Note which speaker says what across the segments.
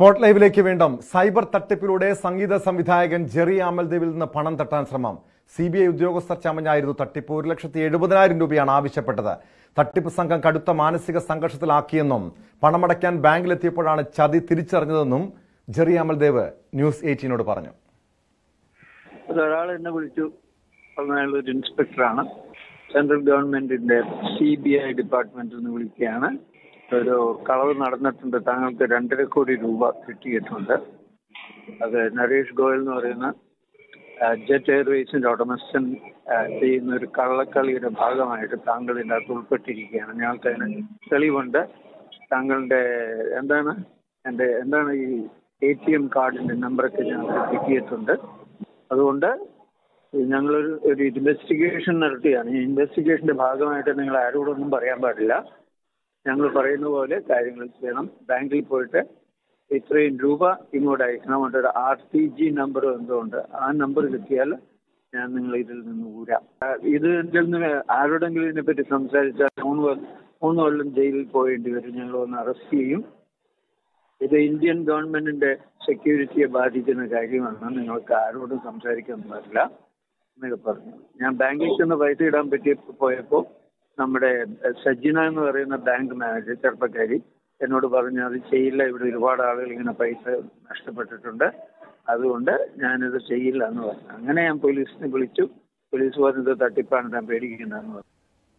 Speaker 1: Spot ലൈവിലേക്ക് വീണ്ടും cyber തട്ടിപ്പിലൂടെ സംഗീത സംവിധായകൻ ജെറി ആമൽദേവിൽ നിന്ന് പണം തട്ടാൻ ശ്രമം സി ബി ഐ ഉദ്യോഗസ്ഥർ ചമഞ്ഞായിരുന്നു തട്ടിപ്പ് ഒരു ലക്ഷത്തി എഴുപതിനായിരം രൂപയാണ് ആവശ്യപ്പെട്ടത് തട്ടിപ്പ് സംഘം കടുത്ത മാനസിക സംഘർഷത്തിലാക്കിയെന്നും പണമടയ്ക്കാൻ ബാങ്കിലെത്തിയപ്പോഴാണ് ചതി തിരിച്ചറിഞ്ഞതെന്നും ജെറി അമൽദേവ് ന്യൂസ് എയ്റ്റീനോട് പറഞ്ഞു
Speaker 2: ഒരാൾ എന്നെ വിളിച്ചു പറഞ്ഞ അയാൾ ഒരു ഇൻസ്പെക്ടറാണ് സെൻട്രൽ ഗവൺമെന്റിന്റെ സി ബി ഐ ഡിപ്പാർട്ട്മെന്റിൽ നിന്ന് വിളിക്കുകയാണ് ഒരു കളവ് നടന്നിട്ടുണ്ട് താങ്കൾക്ക് രണ്ടര കോടി രൂപ കിട്ടിയിട്ടുണ്ട് അത് നരേഷ് ഗോയൽ എന്ന് പറയുന്ന ജെറ്റ് എയർവേസിന്റെ ഉടമസ്ഥൻ ആ, ചെയ്യുന്ന ഒരു കള്ളക്കളിയുടെ ഭാഗമായിട്ട് താങ്കൾ ഇതിൻ്റെ അകത്ത് ഉൾപ്പെട്ടിരിക്കുകയാണ് ഞങ്ങൾക്ക് അതിന് തെളിവുണ്ട് താങ്കളുടെ എന്താണ് എൻ്റെ എന്താണ് ഈ എ ടി എം കാർഡിന്റെ നമ്പറൊക്കെ ഞങ്ങൾക്ക് കിട്ടിയിട്ടുണ്ട് അതുകൊണ്ട് ഞങ്ങളൊരു ഒരു ഇൻവെസ്റ്റിഗേഷൻ നടത്തുകയാണ് ഈ ഇൻവെസ്റ്റിഗേഷന്റെ ഭാഗമായിട്ട് നിങ്ങൾ ആരോടൊന്നും പറയാൻ പാടില്ല ഞങ്ങൾ പറയുന്ന പോലെ കാര്യങ്ങൾ ചെയ്യണം ബാങ്കിൽ പോയിട്ട് ഇത്രയും രൂപ ഇങ്ങോട്ട് അയക്കണം ഒരു ആർ ടി ജി നമ്പർ എന്തുകൊണ്ട് ആ നമ്പർ കിട്ടിയാൽ ഞാൻ നിങ്ങൾ ഇതിൽ നിന്ന് ഊരാം ആ, ഇത് ഇതിൽ നിന്ന് ആരോടെങ്കിലും ഇതിനെപ്പറ്റി സംസാരിച്ചാൽ മൂന്ന് കൊല്ലം മൂന്ന് കൊല്ലം ജയിലിൽ പോയേണ്ടി വരും ഞങ്ങൾ ഒന്ന് അറസ്റ്റ് ചെയ്യും ഇത് ഇന്ത്യൻ ഗവൺമെന്റിന്റെ സെക്യൂരിറ്റിയെ ബാധിക്കുന്ന കാര്യമാണ് നിങ്ങൾക്ക് ആരോടും സംസാരിക്കാൻ പാടില്ല എന്നൊക്കെ പറഞ്ഞു ഞാൻ ബാങ്കിൽ ചെന്ന് പൈസ ഇടാൻ പറ്റി പോയപ്പോൾ നമ്മുടെ എഹ്, സജ്ജന എന്ന് പറയുന്ന ബാങ്ക് മാനേജർ ചെറുപ്പക്കാരി എന്നോട് പറഞ്ഞു അത് ചെയ്യില്ല ഇവിടെ ഒരുപാട് ആളുകൾ ഇങ്ങനെ പൈസ നഷ്ടപ്പെട്ടിട്ടുണ്ട് അതുകൊണ്ട് ഞാനിത് ചെയ്യില്ല എന്ന് പറഞ്ഞു അങ്ങനെ ഞാൻ പോലീസിനെ വിളിച്ചു പോലീസ് പറഞ്ഞത് തട്ടിപ്പാണ് ഞാൻ പേടിക്കുന്നതെന്ന് പറഞ്ഞു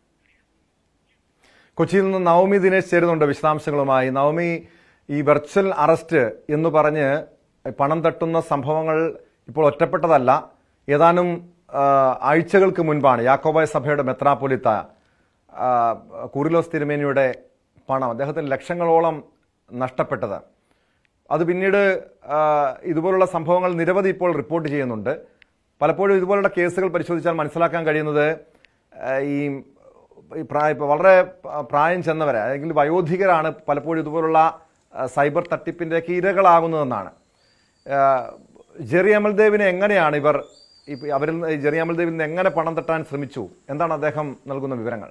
Speaker 1: കൊച്ചിയിൽ നിന്ന് നവമി ദിനേശ് ചേരുന്നുണ്ട് വിശദാംശങ്ങളുമായി നവമി ഈ വെർച്വൽ അറസ്റ്റ് എന്ന് പറഞ്ഞ് പണം തട്ടുന്ന സംഭവങ്ങൾ ഇപ്പോൾ ഒറ്റപ്പെട്ടതല്ല ഏതാനും ആ, ആഴ്ചകൾക്ക് മുൻപാണ് യാക്കോബായ സഭയുടെ മെത്രാപ്പൊലിത്ത ആ, കുറിലോസ് തിരുമേനിയുടെ പണം അദ്ദേഹത്തിന് ലക്ഷങ്ങളോളം നഷ്ടപ്പെട്ടത് അത് പിന്നീട് ആ, ഇതുപോലുള്ള സംഭവങ്ങൾ നിരവധി ഇപ്പോൾ റിപ്പോർട്ട് ചെയ്യുന്നുണ്ട് പലപ്പോഴും ഇതുപോലുള്ള കേസുകൾ പരിശോധിച്ചാൽ മനസ്സിലാക്കാൻ കഴിയുന്നത് ആ, ഈ ഈ പ്രായ ഇപ്പൊ വളരെ പ- പ്രായം ചെന്നവരെ അല്ലെങ്കിൽ വയോധികരാണ് പലപ്പോഴും ഇതുപോലുള്ള ആ, സൈബർ തട്ടിപ്പിൻ്റെയൊക്കെ ഇരകളാകുന്നതെന്നാണ് ആ, ജെറി അമൽദേവിനെ എങ്ങനെയാണ് ഇവർ ഇപ്പ- അവരിൽ നിന്ന്- ജെറി അമൽദേവിൽ നിന്ന് എങ്ങനെ പണം തട്ടാൻ ശ്രമിച്ചു എന്താണ് അദ്ദേഹം നൽകുന്ന വിവരങ്ങൾ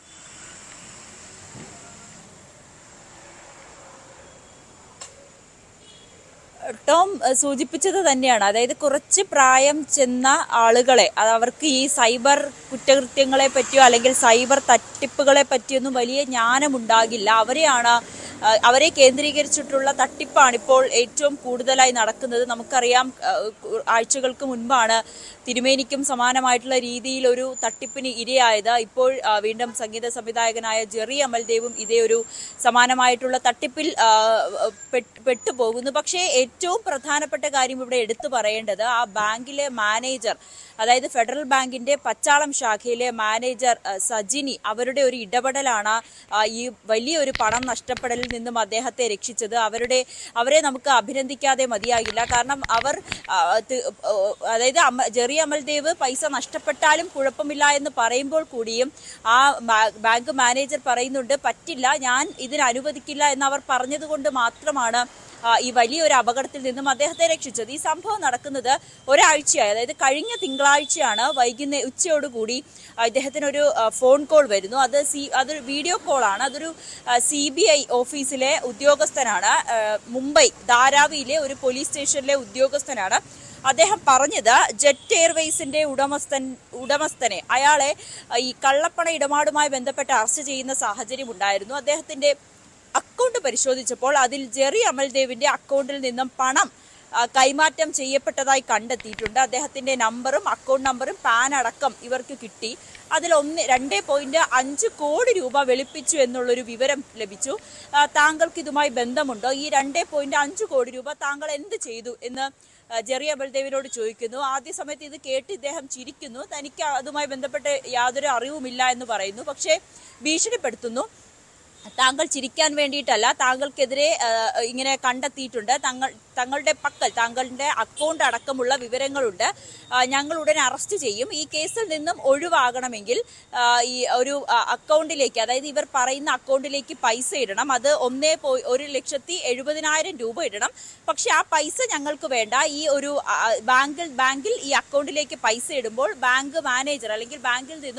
Speaker 3: ടോം ഏഹ്, സൂചിപ്പിച്ചത് തന്നെയാണ് അതായത് കുറച്ച് പ്രായം ചെന്ന ആളുകളെ അത് അവർക്ക് ഈ സൈബർ കുറ്റകൃത്യങ്ങളെ പറ്റിയോ അല്ലെങ്കിൽ സൈബർ തട്ടിപ്പുകളെ പറ്റിയൊന്നും വലിയ ജ്ഞാനമുണ്ടാകില്ല അവരെയാണ് ഏഹ്, അവരെ കേന്ദ്രീകരിച്ചിട്ടുള്ള തട്ടിപ്പാണ് ഇപ്പോൾ ഏറ്റവും കൂടുതലായി നടക്കുന്നത് നമുക്കറിയാം ഏഹ്, കു- ആഴ്ചകൾക്ക് മുൻപാണ് തിരുമേനിക്കും സമാനമായിട്ടുള്ള രീതിയിൽ ഒരു തട്ടിപ്പിന് ഇരയായത് ഇപ്പോൾ ആ, വീണ്ടും സംഗീത സംവിധായകനായ ജെറി അമൽദേവും ഇതേ ഒരു സമാനമായിട്ടുള്ള തട്ടിപ്പിൽ ആ, പെട്ട്- പെട്ടുപോകുന്നു പക്ഷേ ഏറ്റവും പ്രധാനപ്പെട്ട കാര്യം ഇവിടെ എടുത്തു പറയേണ്ടത് ആ ബാങ്കിലെ മാനേജർ അതായത് ഫെഡറൽ ബാങ്കിന്റെ പച്ചാളം ശാഖയിലെ മാനേജർ ആ, സജിനി അവരുടെ ഒരു ഇടപെടലാണ് ആ, ഈ വലിയൊരു പണം നഷ്ടപ്പെടലിൽ നിന്നും അദ്ദേഹത്തെ രക്ഷിച്ചത് അവരുടെ അവരെ നമുക്ക് അഭിനന്ദിക്കാതെ മതിയാകില്ല കാരണം അവർ ആ, ത്- ഓ, അതായത് അമ- ജെറി അമൽദേവ് പൈസ നഷ്ടപ്പെട്ടാലും കുഴപ്പമില്ല എന്ന് പറയുമ്പോൾ കൂടിയും ആ ബാ- ബാങ്ക് മാനേജർ പറയുന്നുണ്ട് പറ്റില്ല ഞാൻ ഇതിന് അനുവദിക്കില്ല എന്ന് അവർ പറഞ്ഞതുകൊണ്ട് മാത്രമാണ് ആ, ഈ വലിയൊരു അപകടത്തിൽ നിന്നും അദ്ദേഹത്തെ രക്ഷിച്ചത് ഈ സംഭവം നടക്കുന്നത് ഒരാഴ്ചയായി അതായത് കഴിഞ്ഞ തിങ്കളാഴ്ചയാണ് വൈകുന്നേ ഉച്ചയോടുകൂടി ആ, ഇദ്ദേഹത്തിനൊരു ആ, ഫോൺ കോൾ വരുന്നു അത് സി അതൊരു വീഡിയോ കോളാണ് അതൊരു സി ബി ഐ ഓഫീസിലെ ഉദ്യോഗസ്ഥനാണ് ആ, മുംബൈ ധാരാവിയിലെ ഒരു പോലീസ് സ്റ്റേഷനിലെ ഉദ്യോഗസ്ഥനാണ് അദ്ദേഹം പറഞ്ഞത് ജെറ്റ് എയർവേസിന്റെ ഉടമസ്ഥൻ ഉടമസ്ഥനെ അയാളെ ആ, ഈ കള്ളപ്പണ ഇടപാടുമായി ബന്ധപ്പെട്ട് അറസ്റ്റ് ചെയ്യുന്ന സാഹചര്യം ഉണ്ടായിരുന്നു അദ്ദേഹത്തിന്റെ അക്കൗണ്ട് പരിശോധിച്ചപ്പോൾ അതിൽ ജെറി അമൽദേവിന്റെ അക്കൗണ്ടിൽ നിന്നും പണം ആ, കൈമാറ്റം ചെയ്യപ്പെട്ടതായി കണ്ടെത്തിയിട്ടുണ്ട് അദ്ദേഹത്തിന്റെ നമ്പറും അക്കൗണ്ട് നമ്പറും പാൻ അടക്കം ഇവർക്ക് കിട്ടി അതിൽ ഒന്ന് രണ്ട് പോയിന്റ് അഞ്ച് കോടി രൂപ വെളുപ്പിച്ചു എന്നുള്ളൊരു വിവരം ലഭിച്ചു ആ, താങ്കൾക്ക് ഇതുമായി ബന്ധമുണ്ടോ ഈ രണ്ട് പോയിന്റ് അഞ്ച് കോടി രൂപ താങ്കൾ എന്ത് ചെയ്തു എന്ന് ആ, ജെറി അബൽദേവിനോട് ചോദിക്കുന്നു ആദ്യ സമയത്ത് ഇത് കേട്ട് ഇദ്ദേഹം ചിരിക്കുന്നു തനിക്ക് അതുമായി ബന്ധപ്പെട്ട് യാതൊരു അറിവുമില്ല എന്ന് പറയുന്നു പക്ഷേ ഭീഷണിപ്പെടുത്തുന്നു താങ്കൾ ചിരിക്കാൻ വേണ്ടിയിട്ടല്ല താങ്കൾക്കെതിരെ ആ, ഇങ്ങനെ കണ്ടെത്തിയിട്ടുണ്ട് തങ്ങൾ തങ്ങളുടെ പക്കൽ താങ്കളുടെ അക്കൗണ്ട് അടക്കമുള്ള വിവരങ്ങളുണ്ട് ആ, ഞങ്ങൾ ഉടൻ അറസ്റ്റ് ചെയ്യും ഈ കേസിൽ നിന്നും ഒഴിവാകണമെങ്കിൽ ആ, ഈ ഒരു ആ, അക്കൗണ്ടിലേക്ക് അതായത് ഇവർ പറയുന്ന അക്കൗണ്ടിലേക്ക് പൈസ ഇടണം അത് ഒന്നേ പോയി ഒരു ലക്ഷത്തി എഴുപതിനായിരം രൂപ ഇടണം പക്ഷെ ആ പൈസ ഞങ്ങൾക്ക് വേണ്ട ഈ ഒരു ആ, ബാങ്കിൽ ബാങ്കിൽ ഈ അക്കൗണ്ടിലേക്ക് പൈസ ഇടുമ്പോൾ ബാങ്ക് മാനേജർ അല്ലെങ്കിൽ ബാങ്കിൽ നിന്നും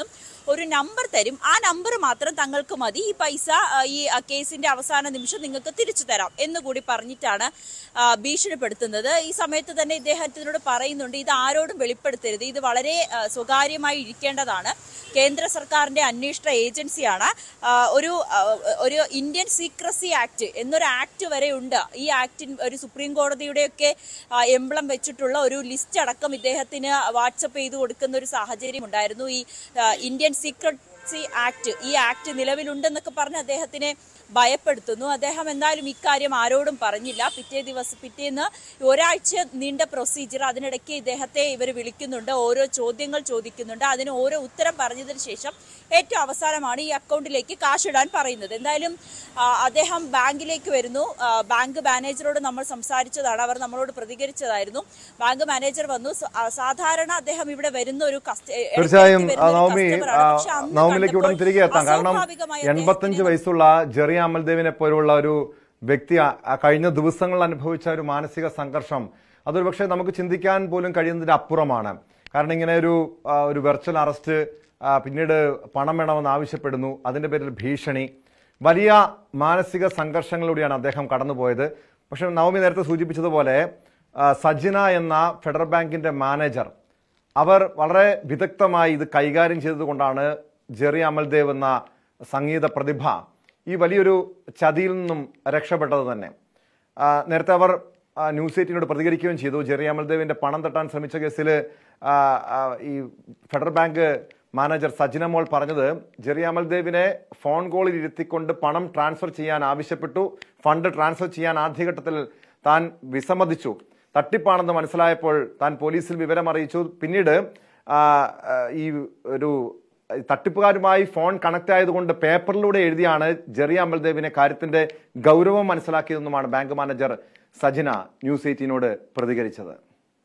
Speaker 3: ഒരു നമ്പർ തരും ആ നമ്പർ മാത്രം തങ്ങൾക്ക് മതി ഈ പൈസ ആ, ഈ ആ, കേസിന്റെ അവസാന നിമിഷം നിങ്ങൾക്ക് തിരിച്ചു തരാം എന്നുകൂടി പറഞ്ഞിട്ടാണ് ആ, ഭീഷണിപ്പെടുത്തുന്നത് ഈ സമയത്ത് തന്നെ ഇദ്ദേഹത്തിനോട് പറയുന്നുണ്ട് ഇത് ആരോടും വെളിപ്പെടുത്തരുത് ഇത് വളരെ ആ, സ്വകാര്യമായി ഇരിക്കേണ്ടതാണ് കേന്ദ്ര സർക്കാരിന്റെ അന്വേഷണ ഏജൻസിയാണ് ആ, ഒരു ആ, ഒരു ഇന്ത്യൻ സീക്രസി ആക്ട് എന്നൊരു ആക്ട് വരെ ഉണ്ട് ഈ ആക്ടിൻ ഒരു സുപ്രീം കോടതിയുടെയൊക്കെ എംബ്ലം വെച്ചിട്ടുള്ള ഒരു ലിസ്റ്റ് അടക്കം ഇദ്ദേഹത്തിന് വാട്സപ്പ് ചെയ്ത് കൊടുക്കുന്ന ഒരു സാഹചര്യം ഉണ്ടായിരുന്നു ഈ ആ, ഇന്ത്യൻ സീക്രസി ആക്ട് ഈ ആക്ട് നിലവിലുണ്ടെന്നൊക്കെ പറഞ്ഞ് അദ്ദേഹത്തിനെ ഭയപ്പെടുത്തുന്നു അദ്ദേഹം എന്തായാലും ഇക്കാര്യം ആരോടും പറഞ്ഞില്ല പിറ്റേ ദിവസം പിറ്റേന്ന് ഒരാഴ്ച നീണ്ട പ്രൊസീജിയർ അതിനിടയ്ക്ക് ഇദ്ദേഹത്തെ ഇവർ വിളിക്കുന്നുണ്ട് ഓരോ ചോദ്യങ്ങൾ ചോദിക്കുന്നുണ്ട് അതിന് ഓരോ ഉത്തരം പറഞ്ഞതിന് ശേഷം ഏറ്റവും അവസാനമാണ് ഈ അക്കൗണ്ടിലേക്ക് കാശിടാൻ പറയുന്നത് എന്തായാലും ആ, അദ്ദേഹം ബാങ്കിലേക്ക് വരുന്നു ആ, ബാങ്ക് മാനേജറോട് നമ്മൾ സംസാരിച്ചതാണ് അവർ നമ്മളോട് പ്രതികരിച്ചതായിരുന്നു ബാങ്ക് മാനേജർ വന്നു സ- ആ, സാധാരണ അദ്ദേഹം ഇവിടെ വരുന്ന ഒരു കസ്റ്റ- ഇടയ്ക്കിടയ്ക്ക്
Speaker 1: തീർച്ചയായും
Speaker 3: വരുന്ന ഒരു
Speaker 1: നവമി
Speaker 3: കസ്റ്റമറാണ്. പക്ഷേ അന്ന്
Speaker 1: നവമിലേക്ക് ഉടൻ
Speaker 3: കണ്ടപ്പോൾ
Speaker 1: തിരികെ എത്താം കാരണം
Speaker 3: അസ്വാഭാവികമായി
Speaker 1: എൺപത്തഞ്ച്
Speaker 3: അദ്ദേഹത്തിന്
Speaker 1: വയസ്സുള്ള ജെറി അമൽദേവിനെ പോലുള്ള ഒരു വ്യക്തി ആ- ആ കഴിഞ്ഞ ദിവസങ്ങളിൽ അനുഭവിച്ച ഒരു മാനസിക സംഘർഷം അതൊരു പക്ഷേ നമുക്ക് ചിന്തിക്കാൻ പോലും കഴിയുന്നതിന്റെ അപ്പുറമാണ് കാരണം ഇങ്ങനെ ഒരു ആ, ഒരു വെർച്വൽ അറസ്റ്റ് ആ, പിന്നീട് പണം വേണമെന്ന് ആവശ്യപ്പെടുന്നു അതിന്റെ പേരിൽ ഭീഷണി വലിയ മാനസിക സംഘർഷങ്ങളിലൂടെയാണ് അദ്ദേഹം കടന്നുപോയത് പക്ഷെ നവമി നേരത്തെ സൂചിപ്പിച്ചതുപോലെ ആ, സജിന എന്ന ഫെഡറൽ ബാങ്കിന്റെ മാനേജർ അവർ വളരെ വിദഗ്ധമായി ഇത് കൈകാര്യം ചെയ്തതുകൊണ്ടാണ് ജെറി അമൽദേവ് എന്ന സംഗീത പ്രതിഭ ഈ വലിയൊരു ചതിയിൽ നിന്നും രക്ഷപ്പെട്ടത് തന്നെ ആ, നേരത്തെ അവർ ആ, ന്യൂസ് എയ്റ്റീനോട് പ്രതികരിക്കുകയും ചെയ്തു ജെറി അമൽദേവിന്റെ പണം തട്ടാൻ ശ്രമിച്ച കേസിൽ ആ, ആ, ഈ federal bank manager Sajina Mol പറഞ്ഞത് ജെറി അമൽദേവിനെ ഫോൺ കോളിൽ ഇരുത്തിക്കൊണ്ട് പണം ട്രാൻസ്ഫർ ചെയ്യാൻ ആവശ്യപ്പെട്ടു ഫണ്ട് ട്രാൻസ്ഫർ ചെയ്യാൻ ആദ്യഘട്ടത്തിൽ താൻ വിസമ്മതിച്ചു തട്ടിപ്പാണെന്ന് മനസ്സിലായപ്പോൾ താൻ പോലീസിൽ വിവരം അറിയിച്ചു പിന്നീട് ആ, ആ, ഈ ഒരു തട്ടിപ്പുകാരുമായി ഫോൺ കണക്ട് ആയതുകൊണ്ട് പേപ്പറിലൂടെ എഴുതിയാണ് ജെറി അമൽദേവിനെ കാര്യത്തിന്റെ ഗൗരവം മനസ്സിലാക്കിയതെന്നുമാണ് ബാങ്ക് മാനേജർ സജിന ന്യൂസ് എയ്റ്റീനോട് പ്രതികരിച്ചത്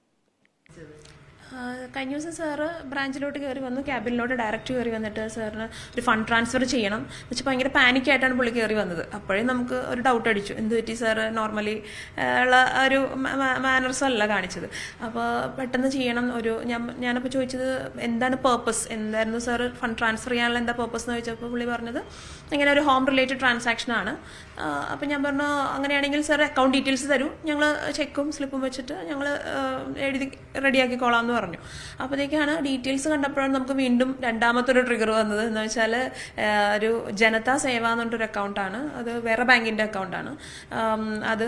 Speaker 4: ആ, കഴിഞ്ഞ ദിവസം സാറ് ബ്രാഞ്ചിലോട്ട് കയറി വന്നു ക്യാബിനിലോട്ട് ഡയറക്റ്റ് കയറി വന്നിട്ട് സാറിന് ഒരു ഫണ്ട് ട്രാൻസ്ഫർ ചെയ്യണം എന്ന് വെച്ചാൽ ഭയങ്കര പാനിക് ആയിട്ടാണ് പുള്ളി കയറി വന്നത് അപ്പോഴേ നമുക്ക് ഒരു ഡൗട്ട് അടിച്ചു എന്ത് പറ്റി സാറ് നോർമലി ഉള്ള ഒരു മാനർസ് അല്ല കാണിച്ചത് അപ്പോൾ പെട്ടെന്ന് ചെയ്യണം ഒരു ഞാൻ ഞാനപ്പോൾ ചോദിച്ചത് എന്താണ് പേർപ്പസ് എന്തായിരുന്നു സാറ് ഫണ്ട് ട്രാൻസ്ഫർ ചെയ്യാനുള്ള എന്താ പേർപ്പസ് എന്ന് ചോദിച്ചപ്പോൾ പുള്ളി പറഞ്ഞത് ഇങ്ങനെ ഒരു ഹോം റിലേറ്റഡ് ട്രാൻസാക്ഷൻ ആണ് അപ്പം ഞാൻ പറഞ്ഞു അങ്ങനെയാണെങ്കിൽ സാർ അക്കൗണ്ട് ഡീറ്റെയിൽസ് തരൂ ഞങ്ങൾ ചെക്കും സ്ലിപ്പും വെച്ചിട്ട് ഞങ്ങൾ എഴുതി റെഡിയാക്കിക്കോളാം എന്ന് പറഞ്ഞു അപ്പോഴത്തേക്കാണ് ഡീറ്റെയിൽസ് കണ്ടപ്പോഴാണ് നമുക്ക് വീണ്ടും രണ്ടാമത്തെ ഒരു ട്രിഗർ വന്നത് എന്ന് വെച്ചാൽ ഒരു ജനതാ സേവ എന്ന് പറഞ്ഞൊരു അക്കൗണ്ടാണ് അത് വേറെ ബാങ്കിന്റെ അക്കൗണ്ടാണ് അത്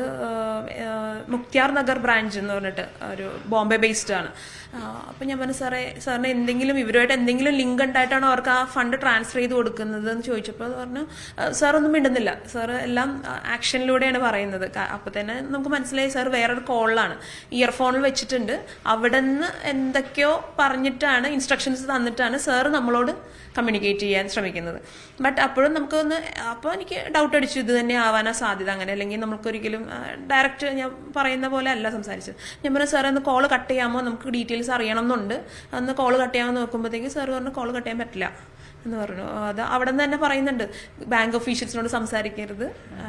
Speaker 4: ആ, മുക്തിയാർ നഗർ ബ്രാഞ്ച് എന്ന് പറഞ്ഞിട്ട് ഒരു ബോംബെ ബേസ്ഡ് ആണ് അപ്പം ഞാൻ പറഞ്ഞു സാറേ സാറിന് എന്തെങ്കിലും ഇവരുമായിട്ട് എന്തെങ്കിലും ലിങ്ക് ഉണ്ടായിട്ടാണോ അവർക്ക് ആ ഫണ്ട് ട്രാൻസ്ഫർ ചെയ്ത് കൊടുക്കുന്നത് എന്ന് ചോദിച്ചപ്പോൾ അത് പറഞ്ഞു സാർ ഒന്നും മിണ്ടുന്നില്ല സാർ എല്ലാം ആക്ഷനിലൂടെയാണ് പറയുന്നത് അപ്പോൾ തന്നെ നമുക്ക് മനസ്സിലായി സാർ വേറൊരു കോളിലാണ് ഇയർഫോണിൽ വെച്ചിട്ടുണ്ട് അവിടെ നിന്ന് എന്തൊക്കെയോ പറഞ്ഞിട്ടാണ് ഇൻസ്ട്രക്ഷൻസ് തന്നിട്ടാണ് സാർ നമ്മളോട് കമ്മ്യൂണിക്കേറ്റ് ചെയ്യാൻ ശ്രമിക്കുന്നത് ബട്ട് അപ്പോഴും നമുക്കൊന്ന് അപ്പോൾ എനിക്ക് ഡൗട്ട് അടിച്ചു ഇത് തന്നെ ആവാനാ സാധ്യത അങ്ങനെ അല്ലെങ്കിൽ നമുക്കൊരിക്കലും ഡയറക്റ്റ് ഞാൻ പറയുന്ന പോലെ അല്ല സംസാരിച്ചത് ഞാൻ പറഞ്ഞു സാർ ഒന്ന് കോൾ കട്ട് ചെയ്യാമോ നമുക്ക് ഡീറ്റെയിൽസ് അറിയണം എന്നുണ്ട് അന്ന് കോൾ കട്ട് ചെയ്യാമെന്ന് നോക്കുമ്പോഴത്തേക്ക് സാർ പറഞ്ഞു കോൾ കട്ട് ചെയ്യാൻ പറ്റില്ല എന്ന് പറഞ്ഞു അത് അവിടെ നിന്ന് തന്നെ പറയുന്നുണ്ട് ബാങ്ക് ഓഫീഷ്യൽസിനോട് സംസാരിക്കരുത്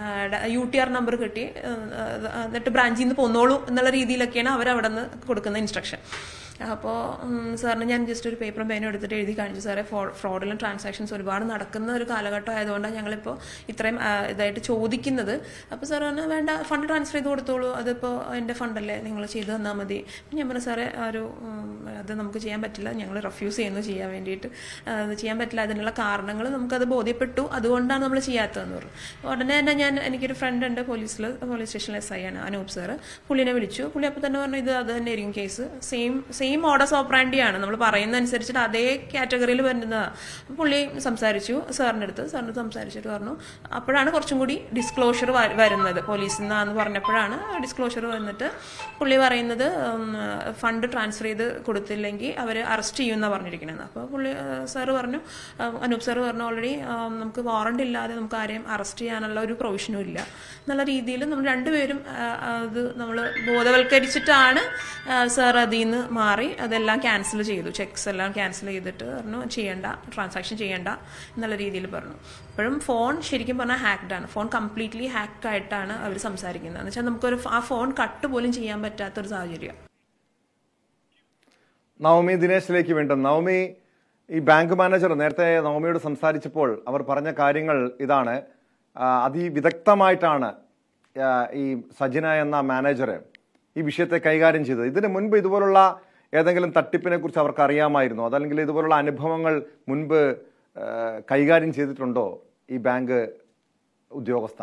Speaker 4: യു ടി ആർ നമ്പർ കിട്ടി ആ, ആ, എന്നിട്ട് ബ്രാഞ്ചിൽ നിന്ന് പോന്നോളൂ എന്നുള്ള രീതിയിലൊക്കെയാണ് അവർ അവിടെ നിന്ന് കൊടുക്കുന്ന ഇൻസ്ട്രക്ഷൻ അപ്പോൾ സാറിന് ഞാൻ ജസ്റ്റ് ഒരു പേപ്പറും പേനും എടുത്തിട്ട് എഴുതി കാണിച്ചു സാറേ ഫ്രോഡിലും ട്രാൻസാക്ഷൻസ് ഒരുപാട് നടക്കുന്ന ഒരു കാലഘട്ടം ആയതുകൊണ്ടാണ് ഞങ്ങളിപ്പോൾ ഇത്രയും ആ, ഇതായിട്ട് ചോദിക്കുന്നത് അപ്പോൾ സാർ പറഞ്ഞു വേണ്ട ഫണ്ട് ട്രാൻസ്ഫർ ചെയ്ത് കൊടുത്തോളൂ അതിപ്പോൾ എൻ്റെ ഫണ്ടല്ലേ നിങ്ങൾ ചെയ്തു തന്നാൽ മതി ഞാൻ പറഞ്ഞു സാറേ ആ ഒരു ഉം, അത് നമുക്ക് ചെയ്യാൻ പറ്റില്ല ഞങ്ങൾ റെഫ്യൂസ് ചെയ്യുന്നു ചെയ്യാൻ വേണ്ടിയിട്ട് ആ, അത് ചെയ്യാൻ പറ്റില്ല അതിനുള്ള കാരണങ്ങൾ നമുക്കത് ബോധ്യപ്പെട്ടു അതുകൊണ്ടാണ് നമ്മൾ ചെയ്യാത്തതെന്ന് പറഞ്ഞു ഉടനെ തന്നെ ഞാൻ എനിക്കൊരു ഫ്രണ്ട് ഉണ്ട് പോലീസിൽ പോലീസ് സ്റ്റേഷനിൽ എസ് ഐ ആണ് അനൂപ് സാറ് പുള്ളിനെ വിളിച്ചു പുള്ളി അപ്പോൾ തന്നെ പറഞ്ഞു ഇത് അത് തന്നെ ആയിരിക്കും കേസ് സെയിം സെയിം ഓർഡേഴ്സ് ഓപ്പറാൻഡിയാണ് നമ്മൾ പറയുന്ന അനുസരിച്ചിട്ട് അതേ കാറ്റഗറിയിൽ വരുന്നതാണ് അപ്പോൾ പുള്ളി സംസാരിച്ചു സാറിൻ്റെ അടുത്ത് സാറിന് സംസാരിച്ചിട്ട് പറഞ്ഞു അപ്പോഴാണ് കുറച്ചും കൂടി ഡിസ്ക്ലോഷർ വരുന്നത് പോലീസിൽ നിന്നാന്ന് പറഞ്ഞപ്പോഴാണ് ഡിസ്ക്ലോഷർ വന്നിട്ട് പുള്ളി പറയുന്നത് ഫണ്ട് ട്രാൻസ്ഫർ ചെയ്ത് കൊടുത്തില്ലെങ്കിൽ അവർ അറസ്റ്റ് ചെയ്യുമെന്നാണ് പറഞ്ഞിരിക്കുന്നത് അപ്പോൾ പുള്ളി സാറ് പറഞ്ഞു ആ, അനൂപ് സാറ് പറഞ്ഞു ഓൾറെഡി നമുക്ക് വാറണ്ട് ഇല്ലാതെ നമുക്ക് ആരെയും അറസ്റ്റ് ചെയ്യാനുള്ള ഒരു പ്രൊവിഷനും ഇല്ല എന്നുള്ള രീതിയിൽ നമ്മൾ രണ്ടുപേരും ആ, അത് നമ്മൾ ബോധവൽക്കരിച്ചിട്ടാണ് സാർ അതിൽ നിന്ന് മാറി അതെല്ലാം ക്യാൻസൽ ചെയ്തു ചെക്സ് എല്ലാം ക്യാൻസൽ ചെയ്തിട്ട് പറഞ്ഞു ചെയ്യണ്ട ട്രാൻസാക്ഷൻ ചെയ്യണ്ട എന്നുള്ള രീതിയിൽ പറഞ്ഞു ഇപ്പോഴും ഫോൺ ശരിക്കും പറഞ്ഞാൽ ഹാക്ഡ് ആണ് ഫോൺ കംപ്ലീറ്റ്ലി ഹാക്ക് ആയിട്ടാണ് അവർ സംസാരിക്കുന്നത് എന്ന് വെച്ചാൽ നമുക്കൊരു ആ ഫോൺ കട്ട് പോലും ചെയ്യാൻ പറ്റാത്തൊരു സാഹചര്യം
Speaker 1: നവമി ദിനേശിലേക്ക് വീണ്ടും നവമി ഈ ബാങ്ക് മാനേജർ നേരത്തെ നവമിയോട് സംസാരിച്ചപ്പോൾ അവർ പറഞ്ഞ കാര്യങ്ങൾ ഇതാണ് ആ, അതിവിദഗ്ധമായിട്ടാണ് ആ, ഈ സജിന എന്ന മാനേജർ ഈ വിഷയത്തെ കൈകാര്യം ചെയ്തത് ഇതിന് മുൻപ് ഇതുപോലുള്ള ഏതെങ്കിലും തട്ടിപ്പിനെ കുറിച്ച് അവർക്ക് അറിയാമായിരുന്നോ അതല്ലെങ്കിൽ ഇതുപോലുള്ള അനുഭവങ്ങൾ മുൻപ് ആ, കൈകാര്യം ചെയ്തിട്ടുണ്ടോ ഈ ബാങ്ക് ഉദ്യോഗസ്ഥ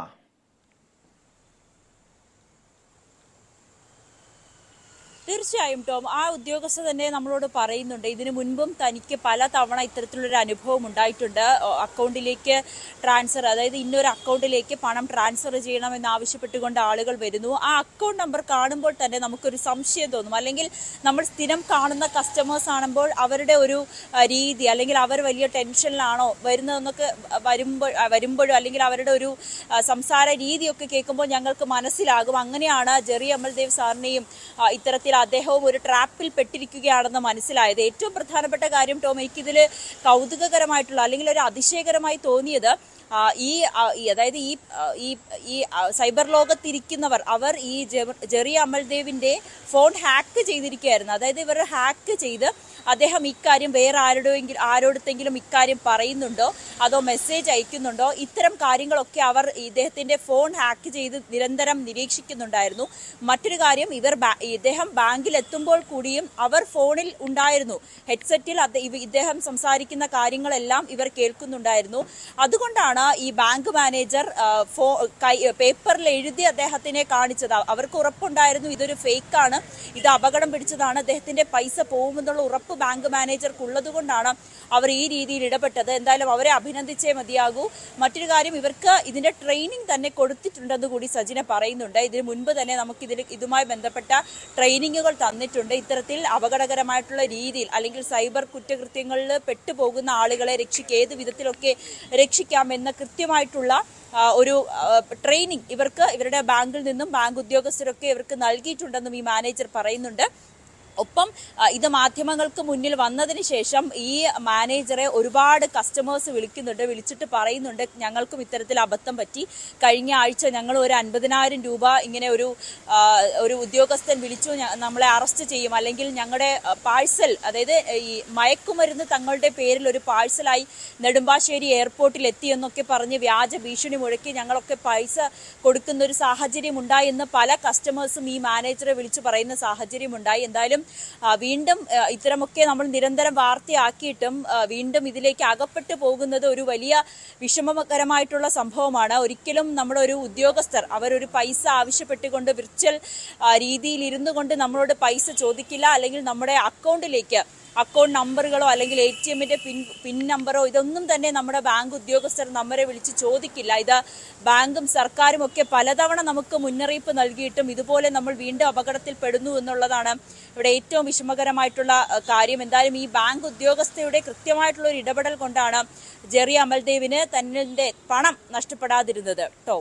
Speaker 3: തീർച്ചയായും ടോം ആ ഉദ്യോഗസ്ഥ തന്നെ നമ്മളോട് പറയുന്നുണ്ട് ഇതിനു മുൻപും തനിക്ക് പല തവണ ഇത്തരത്തിലുള്ളൊരു അനുഭവം ഉണ്ടായിട്ടുണ്ട് ഓ, അക്കൗണ്ടിലേക്ക് ട്രാൻസ്ഫർ അതായത് ഇന്നൊരു അക്കൗണ്ടിലേക്ക് പണം ട്രാൻസ്ഫർ ചെയ്യണമെന്ന് ആവശ്യപ്പെട്ടുകൊണ്ട് ആളുകൾ വരുന്നു ആ അക്കൗണ്ട് നമ്പർ കാണുമ്പോൾ തന്നെ നമുക്കൊരു സംശയം തോന്നും അല്ലെങ്കിൽ നമ്മൾ സ്ഥിരം കാണുന്ന കസ്റ്റമേഴ്സ് ആകുമ്പോൾ അവരുടെ ഒരു ആ, രീതി അല്ലെങ്കിൽ അവർ വലിയ ടെൻഷനിലാണോ വരുന്നതെന്നൊക്കെ വരുമ്പോൾ വരുമ്പോഴും അല്ലെങ്കിൽ അവരുടെ ഒരു ആ, സംസാര രീതിയൊക്കെ കേൾക്കുമ്പോൾ ഞങ്ങൾക്ക് മനസ്സിലാകും അങ്ങനെയാണ് ജെറി അമൽദേവ് സാറിനെയും ആ, ഇത്തരത്തിൽ അദ്ദേഹവും ഒരു ട്രാപ്പിൽ പെട്ടിരിക്കുകയാണെന്ന് മനസ്സിലായത് ഏറ്റവും പ്രധാനപ്പെട്ട കാര്യം ടോം എനിക്കിതിൽ കൗതുകകരമായിട്ടുള്ള അല്ലെങ്കിൽ ഒരു അതിശയകരമായി തോന്നിയത് ആ, ഈ ആ, ഈ അതായത് ഈ ആ, ഈ ഈ ആ, സൈബർ ലോകത്തിരിക്കുന്നവർ അവർ ഈ ജെ- ജെറി അമൽദേവിന്റെ ഫോൺ ഹാക്ക് ചെയ്തിരിക്കുകയായിരുന്നു അതായത് ഇവർ ഹാക്ക് ചെയ്ത് അദ്ദേഹം ഇക്കാര്യം വേറെ ആരോടെങ്കിലും ആരോടത്തെങ്കിലും ഇക്കാര്യം പറയുന്നുണ്ടോ അതോ മെസ്സേജ് അയക്കുന്നുണ്ടോ ഇത്തരം കാര്യങ്ങളൊക്കെ അവർ ഇദ്ദേഹത്തിന്റെ ഫോൺ ഹാക്ക് ചെയ്ത് നിരന്തരം നിരീക്ഷിക്കുന്നുണ്ടായിരുന്നു മറ്റൊരു കാര്യം ഇവർ ബാ- ഇദ്ദേഹം ബാങ്കിൽ എത്തുമ്പോൾ കൂടിയും അവർ ഫോണിൽ ഉണ്ടായിരുന്നു ഹെഡ്സെറ്റിൽ അദ്ദേ- ഇവ- ഇദ്ദേഹം സംസാരിക്കുന്ന കാര്യങ്ങളെല്ലാം ഇവർ കേൾക്കുന്നുണ്ടായിരുന്നു അതുകൊണ്ടാണ് ഈ ബാങ്ക് മാനേജർ ആ, ഫോ കൈ പേപ്പറിൽ എഴുതി അദ്ദേഹത്തിനെ കാണിച്ചത് അവർക്ക് ഉറപ്പുണ്ടായിരുന്നു ഇതൊരു ഫേക്കാണ് ഇത് അപകടം പിടിച്ചതാണ് അദ്ദേഹത്തിന്റെ പൈസ പോകുമെന്നുള്ള ഉറപ്പ് ബാങ്ക് മാനേജർക്ക് ഉള്ളത് കൊണ്ടാണ് അവർ ഈ രീതിയിൽ ഇടപെട്ടത് എന്തായാലും അവരെ അഭിനന്ദിച്ചേ മതിയാകൂ മറ്റൊരു കാര്യം ഇവർക്ക് ഇതിന്റെ ട്രെയിനിങ് തന്നെ കൊടുത്തിട്ടുണ്ടെന്ന് കൂടി സജിന പറയുന്നുണ്ട് ഇതിന് മുൻപ് തന്നെ നമുക്ക് ഇതിൽ ഇതുമായി ബന്ധപ്പെട്ട ട്രെയിനിങ്ങുകൾ തന്നിട്ടുണ്ട് ഇത്തരത്തിൽ അപകടകരമായിട്ടുള്ള രീതിയിൽ അല്ലെങ്കിൽ സൈബർ കുറ്റകൃത്യങ്ങളിൽ പെട്ടുപോകുന്ന ആളുകളെ രക്ഷിക്കുക ഏത് വിധത്തിലൊക്കെ രക്ഷിക്കാമെന്ന കൃത്യമായിട്ടുള്ള ആ, ഒരു ട്രെയിനിങ് ഇവർക്ക് ഇവരുടെ ബാങ്കിൽ നിന്നും ബാങ്ക് ഉദ്യോഗസ്ഥരൊക്കെ ഇവർക്ക് നൽകിയിട്ടുണ്ടെന്നും ഈ മാനേജർ പറയുന്നുണ്ട് ഒപ്പം ആ, ഇത് മാധ്യമങ്ങൾക്ക് മുന്നിൽ വന്നതിന് ശേഷം ഈ മാനേജറെ ഒരുപാട് കസ്റ്റമേഴ്സ് വിളിക്കുന്നുണ്ട് വിളിച്ചിട്ട് പറയുന്നുണ്ട് ഞങ്ങൾക്കും ഇത്തരത്തിൽ അബദ്ധം പറ്റി കഴിഞ്ഞ ആഴ്ച ഞങ്ങൾ ഒരു അൻപതിനായിരം രൂപ ഇങ്ങനെ ഒരു ആ, ഒരു ഉദ്യോഗസ്ഥൻ വിളിച്ചു ഞ- നമ്മളെ അറസ്റ്റ് ചെയ്യും അല്ലെങ്കിൽ ഞങ്ങളുടെ പാഴ്സൽ അതായത് ഈ മയക്കുമരുന്ന് തങ്ങളുടെ പേരിൽ ഒരു പാഴ്സലായി നെടുമ്പാശ്ശേരി എയർപോർട്ടിൽ എത്തിയെന്നൊക്കെ പറഞ്ഞ് വ്യാജ ഭീഷണി മുഴക്കി ഞങ്ങളൊക്കെ പൈസ കൊടുക്കുന്ന ഒരു സാഹചര്യം ഉണ്ടായി എന്ന് പല കസ്റ്റമേഴ്സും ഈ മാനേജറെ വിളിച്ചു പറയുന്ന സാഹചര്യം ഉണ്ടായി എന്തായാലും ആ, വീണ്ടും ആ, ഇത്തരമൊക്കെ നമ്മൾ നിരന്തരം വാർത്തയാക്കിയിട്ടും ആ, വീണ്ടും ഇതിലേക്ക് അകപ്പെട്ടു പോകുന്നത് ഒരു വലിയ വിഷമകരമായിട്ടുള്ള സംഭവമാണ് ഒരിക്കലും നമ്മുടെ ഒരു ഉദ്യോഗസ്ഥർ അവരൊരു പൈസ ആവശ്യപ്പെട്ടുകൊണ്ട് വിർച്വൽ ആ, രീതിയിൽ ഇരുന്നു കൊണ്ട് നമ്മളോട് പൈസ ചോദിക്കില്ല അല്ലെങ്കിൽ നമ്മുടെ അക്കൗണ്ടിലേക്ക് അക്കൗണ്ട് നമ്പറുകളോ അല്ലെങ്കിൽ എ ടി എമ്മിന്റെ പിൻ പിൻ നമ്പറോ ഇതൊന്നും തന്നെ നമ്മുടെ ബാങ്ക് ഉദ്യോഗസ്ഥർ നമ്മരെ വിളിച്ച് ചോദിക്കില്ല ഇത് ബാങ്കും സർക്കാരും ഒക്കെ പലതവണ നമുക്ക് മുന്നറിയിപ്പ് നൽകിയിട്ടും ഇതുപോലെ നമ്മൾ വീണ്ടും അപകടത്തിൽ പെടുന്നു എന്നുള്ളതാണ് ഇവിടെ ഏറ്റവും വിഷമകരമായിട്ടുള്ള അഹ്, കാര്യം എന്തായാലും ഈ ബാങ്ക് ഉദ്യോഗസ്ഥയുടെ കൃത്യമായിട്ടുള്ള ഒരു ഇടപെടൽ കൊണ്ടാണ് ജെറി അമൽദേവിന് തന്നിന്റെ പണം നഷ്ടപ്പെടാതിരുന്നത് ടോം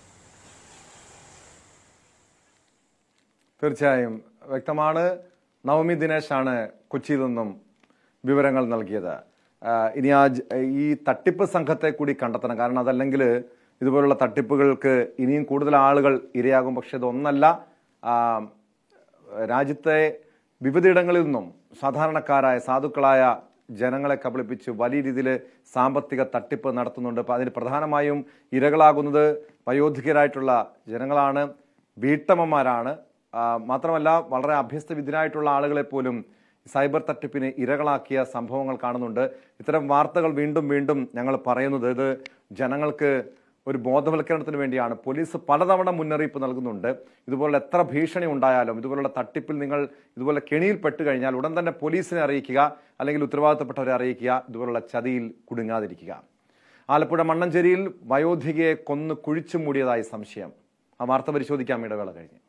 Speaker 1: തീർച്ചയായും വ്യക്തമാണ് നവമി ദിനേശാണ് കൊച്ചിയിൽ നിന്നും വിവരങ്ങൾ നൽകിയത് ആ, ഇനി ആ ജ- ഈ തട്ടിപ്പ് സംഘത്തെ കൂടി കണ്ടെത്തണം കാരണം അതല്ലെങ്കിൽ ഇതുപോലുള്ള തട്ടിപ്പുകൾക്ക് ഇനിയും കൂടുതൽ ആളുകൾ ഇരയാകും പക്ഷെ ഇതൊന്നല്ല ആ, രാജ്യത്തെ വിവിധയിടങ്ങളിൽ നിന്നും സാധാരണക്കാരായ സാധുക്കളായ ജനങ്ങളെ കബളിപ്പിച്ച് വലിയ രീതിയിൽ സാമ്പത്തിക തട്ടിപ്പ് നടത്തുന്നുണ്ട് അപ്പോൾ അതിന് പ്രധാനമായും ഇരകളാകുന്നത് വയോധികരായിട്ടുള്ള ജനങ്ങളാണ് വീട്ടമ്മമാരാണ് ആ, മാത്രമല്ല വളരെ അഭ്യസ്തവിദ്യരായിട്ടുള്ള ആളുകളെ പോലും സൈബർ തട്ടിപ്പിന് ഇരകളാക്കിയ സംഭവങ്ങൾ കാണുന്നുണ്ട് ഇത്തരം വാർത്തകൾ വീണ്ടും വീണ്ടും ഞങ്ങൾ പറയുന്നത് ഇത് ജനങ്ങൾക്ക് ഒരു ബോധവൽക്കരണത്തിന് വേണ്ടിയാണ് പോലീസ് പലതവണ മുന്നറിയിപ്പ് നൽകുന്നുണ്ട് ഇതുപോലെ എത്ര ഭീഷണി ഉണ്ടായാലും ഇതുപോലുള്ള തട്ടിപ്പിൽ നിങ്ങൾ ഇതുപോലെ കെണിയിൽ പെട്ട് കഴിഞ്ഞാൽ ഉടൻ തന്നെ പോലീസിനെ അറിയിക്കുക അല്ലെങ്കിൽ ഉത്തരവാദിത്തപ്പെട്ടവരെ അറിയിക്കുക ഇതുപോലുള്ള ചതിയിൽ കുടുങ്ങാതിരിക്കുക ആലപ്പുഴ മണ്ണഞ്ചേരിയിൽ വയോധികയെ കൊന്ന് കുഴിച്ചു മൂടിയതായി സംശയം ആ വാർത്ത പരിശോധിക്കാം ഇടവേള കഴിഞ്ഞ്